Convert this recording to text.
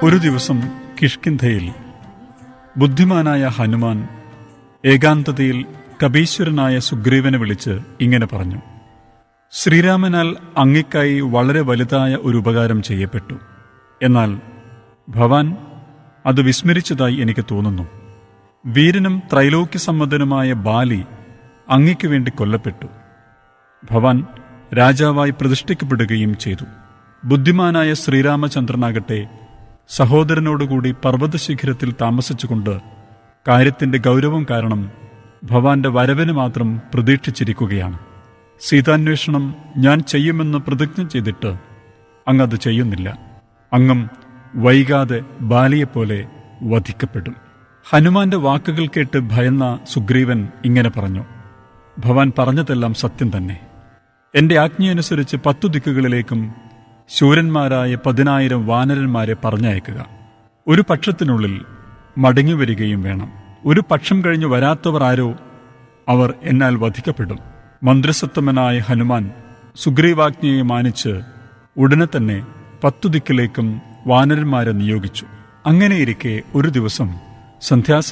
ഒരു ദിവസം കിഷ്കിന്ധയിൽ ബുദ്ധിമാനായ ഹനുമാൻ ഏകാന്തതയിൽ കപീശ്വരനായ സുഗ്രീവനെ വിളിച്ച് ഇങ്ങനെ പറഞ്ഞു ശ്രീരാമനാൽ അങ്ങയ്ക്കായി വളരെ വലുതായ ഒരു ഉപകാരം ചെയ്യപ്പെട്ടു എന്നാൽ ഭവാൻ അത് വിസ്മരിച്ചതായി എനിക്ക് തോന്നുന്നു വീരനും ത്രൈലോക്യസമ്മതനുമായ ബാലി അങ്ങയ്ക്ക് വേണ്ടി കൊല്ലപ്പെട്ടു ഭവാൻ രാജാവായി പ്രതിഷ്ഠിക്കപ്പെടുകയും ചെയ്തു ബുദ്ധിമാനായ ശ്രീരാമചന്ദ്രനാകട്ടെ സഹോദരനോടുകൂടി പർവ്വതശിഖരത്തിൽ താമസിച്ചുകൊണ്ട് കാര്യത്തിന്റെ ഗൗരവം കാരണം ഭവാന്റെ വരവിന് മാത്രം പ്രതീക്ഷിച്ചിരിക്കുകയാണ് സീതാന്വേഷണം ഞാൻ ചെയ്യുമെന്ന് പ്രതിജ്ഞ ചെയ്തിട്ട് അങ്ങ് അത് ചെയ്യുന്നില്ല അങ്ങും വൈകാതെ ബാലിയെപ്പോലെ വധിക്കപ്പെടും ഹനുമാന്റെ വാക്കുകൾ കേട്ട് ഭയന്ന സുഗ്രീവൻ ഇങ്ങനെ പറഞ്ഞു ഭവാൻ പറഞ്ഞതെല്ലാം സത്യം തന്നെ എന്റെ ആജ്ഞയനുസരിച്ച് പത്തു ദിക്കുകളിലേക്കും ശൂരന്മാരായ പതിനായിരം വാനരന്മാരെ പറഞ്ഞയക്കുക ഒരു പക്ഷത്തിനുള്ളിൽ മടങ്ങി വരികയും വേണം ഒരു പക്ഷം കഴിഞ്ഞ് വരാത്തവർ ആരോ അവർ എന്നാൽ വധിക്കപ്പെടും മന്ത്രിസത്തമനായ ഹനുമാൻ സുഗ്രീവാജ്ഞയെ മാനിച്ച് ഉടനെ തന്നെ പത്തു ദിക്കിലേക്കും വാനരന്മാരെ നിയോഗിച്ചു അങ്ങനെയിരിക്കെ ഒരു ദിവസം സന്ധ്യാസ